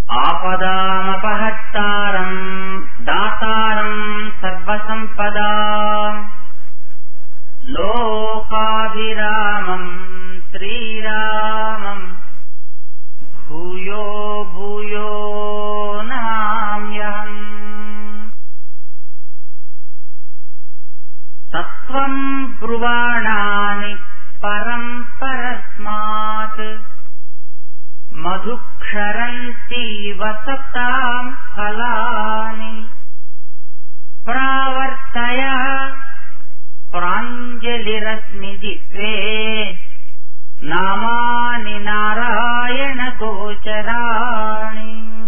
ఆపదామపహర్తారం దాతారం సర్వసంపదా లోకాభిరామం శ్రీరామం భూయో భూయో నామ్యహం తత్వం బ్రువాణాని పరం పరస్మాత్ మధుక్షరంతి వసతాం ఫలాని ప్రావర్తయ ప్రాంజలిరస్మి దిక్వే నామాని నారాయణ గోచరాణి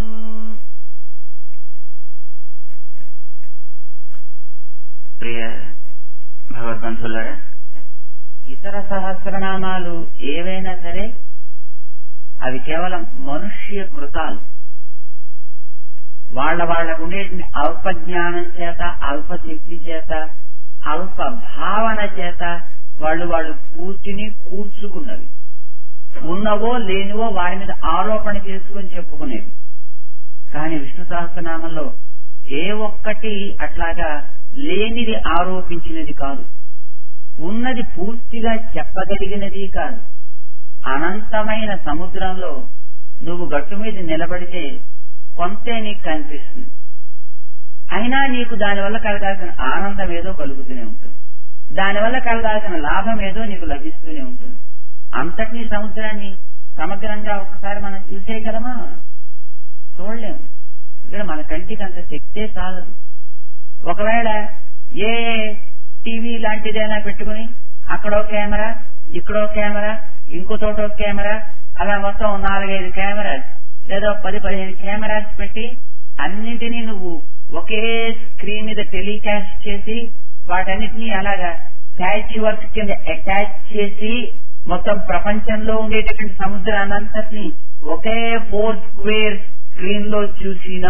ప్రియ భగవద్బంధులారా ఇతర సహస్రనామాలు ఏవైనా సరే అవి కేవలం మనుష్య కృతాలు వాళ్ళ వాళ్ళకు ఉండేటువంటి అల్ప జ్ఞానం చేత అల్ప శక్తి చేత అల్ప భావన చేత వాళ్ళు వాళ్ళు కూర్చుని కూర్చుకున్నవి ఉన్నవో లేనివో వారి మీద ఆరోపణ చేసుకుని చెప్పుకునేవి కానీ విష్ణు సహస్రనామంలో ఏ ఒక్కటి అట్లాగా లేనిది ఆరోపించినది కాదు ఉన్నది పూర్తిగా చెప్పగలిగినది కాదు అనంతమైన సముద్రంలో నువ్వు గట్టు మీద నిలబడితే కొంతే నీకు కనిపిస్తుంది అయినా నీకు దానివల్ల కలగాల్సిన ఆనందం ఏదో కలుగుతూనే ఉంటుంది దానివల్ల కలగాల్సిన లాభం ఏదో నీకు లభిస్తూనే ఉంటుంది అంతటి సముద్రాన్ని సమగ్రంగా ఒకసారి మనం చూసేయగలమా చూడలేము ఇక్కడ మన కంటికి అంత శక్తే చాలదు ఒకవేళ ఏ టీవీ లాంటిదైనా పెట్టుకుని అక్కడో కెమెరా ఇక్కడో కెమెరా ఇంకో చోట ఒక కెమెరా అలా మొత్తం నాలుగైదు కెమెరాస్ లేదా పది పదిహేను కెమెరాస్ పెట్టి అన్నింటినీ నువ్వు ఒకే స్క్రీన్ మీద టెలికాస్ట్ చేసి వాటన్నిటినీ అలాగా ప్యాచ్ వర్క్ కింద అటాచ్ చేసి మొత్తం ప్రపంచంలో ఉండేటటువంటి సముద్రాన్నంతటిని ఒకే ఫోర్ స్క్వేర్ స్క్రీన్ లో చూసినా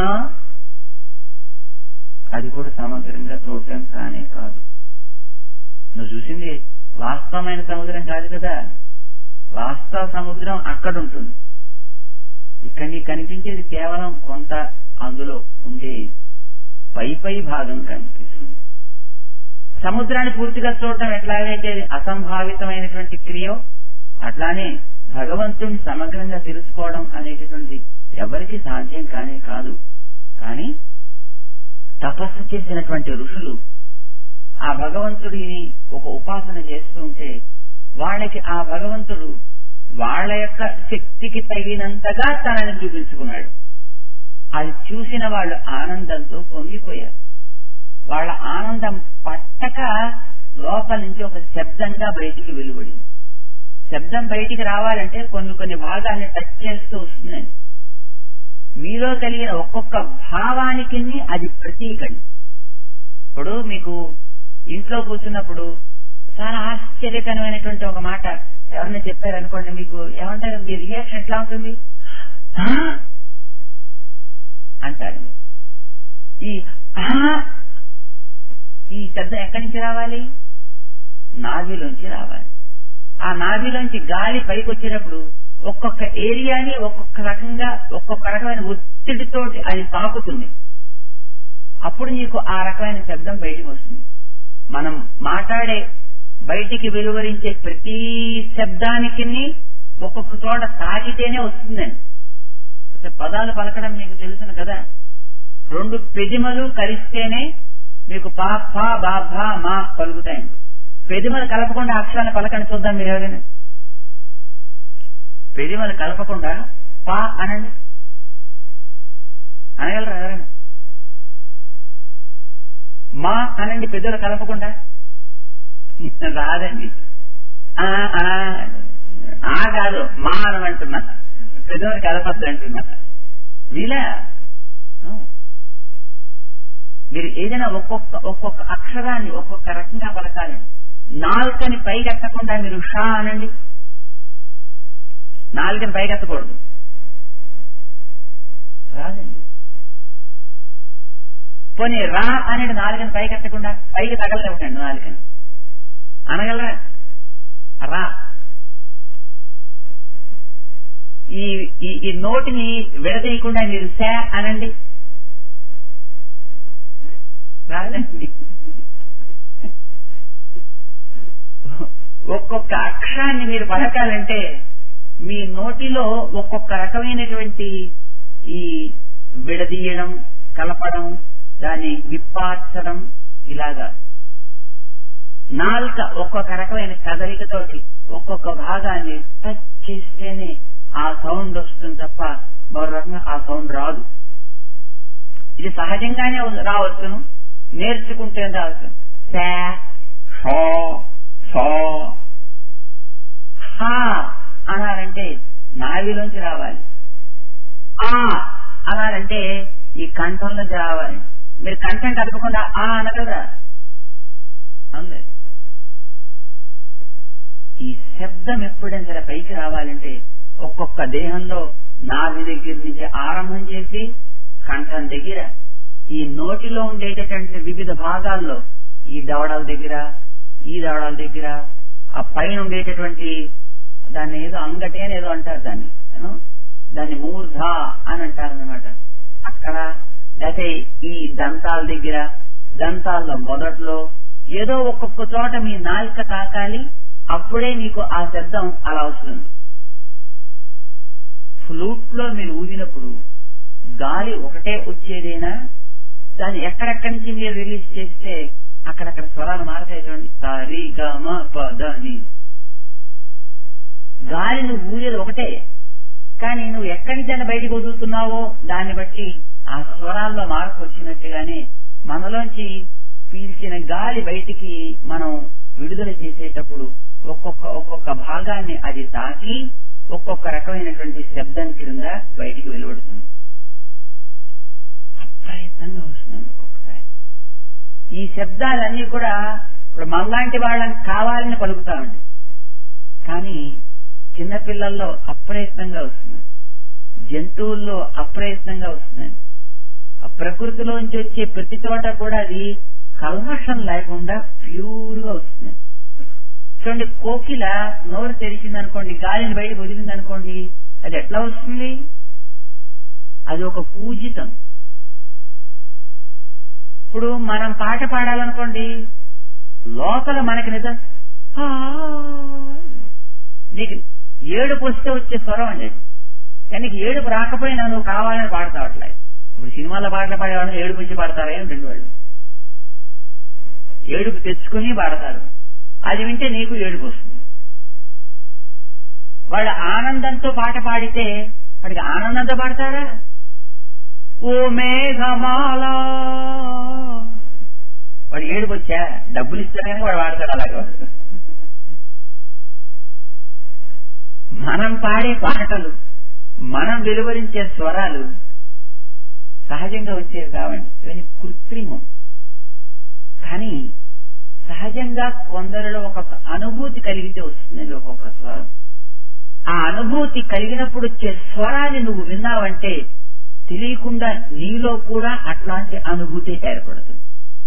అది కూడా సమగ్రంగా చూడటం కానే కాదు నువ్వు చూసింది వాస్తవమైన సముద్రం కాదు కదా వాస్తవ సముద్రం అక్కడ ఉంటుంది ఇక్కడ నీకు కనిపించేది కేవలం కొంత అందులో ఉండే పై పై భాగం కనిపిస్తుంది సముద్రాన్ని పూర్తిగా చూడటం ఎట్లాగైతే అది అసంభావితమైనటువంటి క్రియో అట్లానే భగవంతుని సమగ్రంగా తెలుసుకోవడం అనేటటువంటిది ఎవరికి సాధ్యం కానే కాదు కానీ తపస్సు చేసినటువంటి ఋషులు ఆ భగవంతుడిని ఒక ఉపాసన చేస్తూ ఉంటే వాళ్ళకి ఆ భగవంతుడు వాళ్ళ యొక్క శక్తికి తగినంతగా తనని చూపించుకున్నాడు అది చూసిన వాళ్ళు ఆనందంతో పొంగిపోయారు వాళ్ళ ఆనందం పట్టక లోపల నుంచి ఒక శబ్దంగా బయటికి వెలువడింది శబ్దం బయటికి రావాలంటే కొన్ని కొన్ని భాగాన్ని టచ్ చేస్తూ వస్తుందండి మీలో కలిగిన ఒక్కొక్క భావానికి అది ప్రతీకండి ఇప్పుడు మీకు ఇంట్లో కూర్చున్నప్పుడు చాలా ఆశ్చర్యకరమైనటువంటి ఒక మాట ఎవరైనా చెప్పారనుకోండి మీకు ఏమంటారు మీ రియాక్షన్ ఎట్లా ఉంటుంది "ఆ?" అంటారు ఈ "ఆ" ఈ శబ్దం ఎక్కడి నుంచి రావాలి నాభిలోంచి రావాలి ఆ నాభిలోంచి గాలి పైకి వచ్చేటప్పుడు ఒక్కొక్క ఏరియాని ఒక్కొక్క రకంగా ఒక్కొక్క రకమైన ఒత్తిడితోటి అది తాకుతుంది అప్పుడు నీకు ఆ రకమైన శబ్దం బయటికి వస్తుంది మనం మాట్లాడే బయటికి వెలువరించే ప్రతి శబ్దానికి ఒక్కొక్క చోట తాకితేనే వస్తుందండి అసలు పదాలు పలకడం మీకు తెలుసును కదా రెండు పెదిమలు కలిస్తేనే మీకు పా పా బా భా మా పలుకుతాయండి పెదిమలు కలపకుండా అక్షరాన్ని పలకండి చూద్దాం మీరు ఎవరైనా పెదిమలు కలపకుండా పా అనండి అనగలరా ఎవరైనా మా అనండి పెద్దలు కలపకుండా రాదండి ఆ, ఆ, ఆ కాదు మా అనమంటున్నా పెద్దలు కలపద్దు అంటున్నా వీలా ఆ. మీరు ఏదైనా ఒక్కొక్క ఒక్కొక్క అక్షరాన్ని ఒక్కొక్క రకంగా పలకాలి నాలుకని పైకెత్తకుండా మీరు షా అనండి నాలుకని పైకెత్తకూడదు రాదండి పోనీ రా అనేది నాలుగని పైకెత్తకుండా పైకి తగలనివ్వకండి నాలుగని అనగలరా రా ఈ ఈ ఈ నోటిని విడదీయకుండా మీరు సే అనండి రాదండి ఒక్కొక్క అక్షరాన్ని మీరు పలకాలంటే మీ నోటిలో ఒక్కొక్క రకమైనటువంటి ఈ విడదీయడం కలపడం దాన్ని విప్పార్చడం ఇలాగా నాలుక ఒక్కొక్క రకమైన కదలికతోటి ఒక్కొక్క భాగాన్ని టచ్ చేస్తేనే ఆ సౌండ్ వస్తుంది తప్ప మరో రకంగా ఆ సౌండ్ రాదు ఇది సహజంగానే రావచ్చును నేర్చుకుంటే రావచ్చు సా షో సో హా అనాలంటే నావిలోంచి రావాలి ఆ అనాలంటే ఈ కంఠంలోంచి రావాలి మీరు కంఠం కదపకుండా ఆ అనగలరా అందే ఈ శబ్దం ఎప్పుడైనా సరే పైకి రావాలంటే ఒక్కొక్క దేహంలో నాభి దగ్గర నుంచి ఆరంభం చేసి కంఠం దగ్గర ఈ నోటిలో ఉండేటటువంటి వివిధ భాగాల్లో ఈ దవడల దగ్గర ఈ దవడల దగ్గర ఆ పైన ఉండేటటువంటి దాన్ని ఏదో అంగటి అని ఏదో అంటారు దాన్ని you know? దాన్ని మూర్ధ అని అంటారు అనమాట అక్కడ లేకపోతే ఈ దంతాల దగ్గర దంతాల్లో మొదట్లో ఏదో ఒక్కొక్క చోట మీ నాలుక తాకాలి అప్పుడే మీకు ఆ శబ్దం అలా వస్తుంది ఫ్లూట్ లో మీరు ఊదినప్పుడు గాలి ఒకటే వచ్చేదేనా దాన్ని ఎక్కడెక్కడి నుంచి మీరు రిలీజ్ చేస్తే అక్కడక్కడ స్వరాలు మారతాయి చూడండి సారి గమ పదని గాలి నువ్వు ఊదేది ఒకటే కానీ నువ్వు ఎక్కడి నుంచి బయటకు వదులుతున్నావో దాన్ని బట్టి ఆ స్వరాల్లో మార్పు వచ్చినట్టుగానే మనలోంచి పీల్చిన గాలి బయటికి మనం విడుదల చేసేటప్పుడు ఒక్కొక్క ఒక్కొక్క భాగాన్ని అది తాకి ఒక్కొక్క రకమైనటువంటి శబ్దం క్రింద బయటికి వెలువడుతుంది అప్రయత్నంగా వస్తుంది ఒక్కొక్కసారి ఈ శబ్దాలన్నీ కూడా ఇప్పుడు మనలాంటి వాళ్ళని కావాలని పలుకుతామండి కానీ చిన్నపిల్లల్లో అప్రయత్నంగా వస్తుంది జంతువుల్లో అప్రయత్నంగా వస్తుందండి ఆ ప్రకృతిలోంచి వచ్చే ప్రతి చోట కూడా అది కల్మషం లేకుండా ప్యూర్ గా వస్తుంది చూడండి కోకిల నోరు తెరిచింది అనుకోండి గాలిని బయటకు వదిలింది అనుకోండి అది ఎట్లా వస్తుంది అది ఒక పూజితం ఇప్పుడు మనం పాట పాడాలనుకోండి లోపల మనకి నిజం "ఆ" నీకు ఏడుపు వస్తే వచ్చే స్వరం అండి అది. కానీ నీకు ఏడుపు రాకపోయినా నువ్వు కావాలని పాడతావట్లేదు ఇప్పుడు సినిమాలో పాటలు పాడేవాళ్ళు ఏడుపు వచ్చి పాడతారా ఏం రెండు వాళ్ళు ఏడుపు తెచ్చుకుని పాడతారు అది వింటే నీకు ఏడుపు వస్తుంది వాళ్ళు ఆనందంతో పాట పాడితే వాడికి ఆనందంతో పాడతారా ఓ మేఘమాల వాడు ఏడుపు వచ్చా డబ్బులు ఇస్తారు కానీ వాడు వాడతాడు అలాగే మనం పాడే పాటలు మనం వెలువరించే స్వరాలు సహజంగా వచ్చేవి కావండి ఇవన్నీ కృత్రిమం కానీ సహజంగా కొందరిలో ఒక్కొక్క అనుభూతి కలిగితే వస్తుందండి ఒక్కొక్క స్వరం ఆ అనుభూతి కలిగినప్పుడు వచ్చే స్వరాన్ని నువ్వు విన్నావంటే తెలియకుండా నీలో కూడా అట్లాంటి అనుభూతి ఏర్పడుతుంది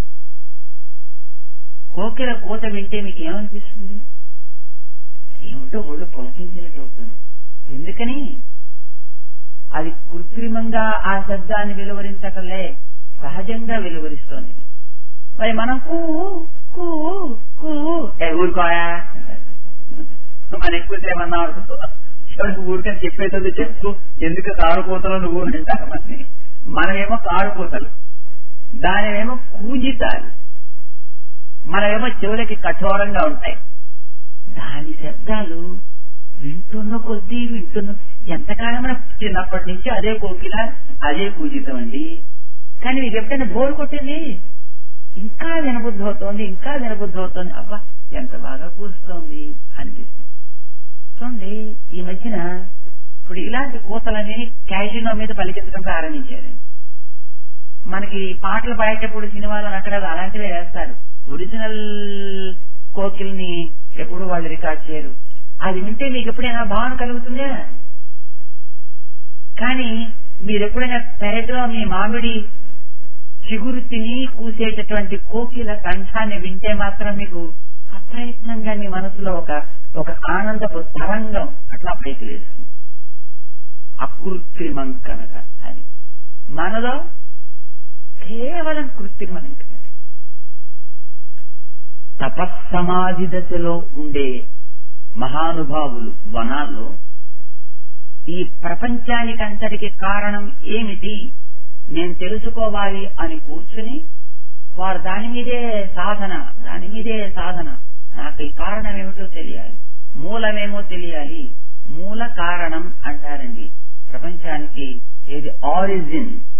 కోకిల కోత వింటే మీకు ఏమనిపిస్తుంది ఏమిటో ఒళ్ళు పొలకించినట్టు అవుతుంది ఎందుకని అది కృత్రిమంగా ఆ శబ్దాన్ని వెలువరించకలే సహజంగా వెలువరిస్తోంది మరి మనం కూ కూ కూ ఏ ఊరుకోయా మన ఎక్కువసేపు అన్నా చివరికి ఊరికని చెప్పేటది చెప్పు ఎందుకు కారుపోతలు నువ్వు అంటారు మనని మనమేమో కారుపోతలు దానివేమో కూజితాలు మనమేమో చెవులకి కఠోరంగా ఉంటాయి దాని శబ్దాలు వింటున్న కొద్దీ వింటున్న ఎంతకాలం మనం చిన్నప్పటి నుంచి అదే కోకిల అదే పూజితం అండి కానీ మీకు ఎప్పుడైనా బోర్ కొట్టింది ఇంకా వినబుద్ధి అవుతోంది ఇంకా వినబుద్ధి అవుతోంది అబ్బా ఎంత బాగా కూస్తోంది అనిపిస్తుంది చూడండి ఈ మధ్యన ఇప్పుడు ఇలాంటి కూతలని క్యాషినో మీద పలికించడం ప్రారంభించారు మనకి పాటలు పాడేటప్పుడు సినిమాలో నక్కడాలు అలాంటివే వేస్తారు ఒరిజినల్ కోకిల్ని ఎప్పుడు వాళ్ళు రికార్డ్ చేయరు అది వింటే మీకు ఎప్పుడైనా భావన కలుగుతుందా కానీ మీరు ఎప్పుడైనా పెరట్లో మీ మామిడి చిగురు తిని కూసేటటువంటి కోకిల కంఠాన్ని వింటే మాత్రం మీకు అప్రయత్నంగా మీ మనసులో ఒక ఒక ఆనందపు తరంగం అట్లా పైకి లేస్తుంది అకృత్రిమం కనుక అది మనలో కేవలం కృత్రిమం కనుక తపస్సమాధి దశలో ఉండే మహానుభావులు వనాల్లో ఈ ప్రపంచానికంతటికి కారణం ఏమిటి నేను తెలుసుకోవాలి అని కూర్చుని వారు దాని మీదే సాధన దాని మీదే సాధన నాకు ఈ కారణం ఏమిటో తెలియాలి మూలమేమో తెలియాలి మూల కారణం అంటారండి ప్రపంచానికి ఏది ఆరిజిన్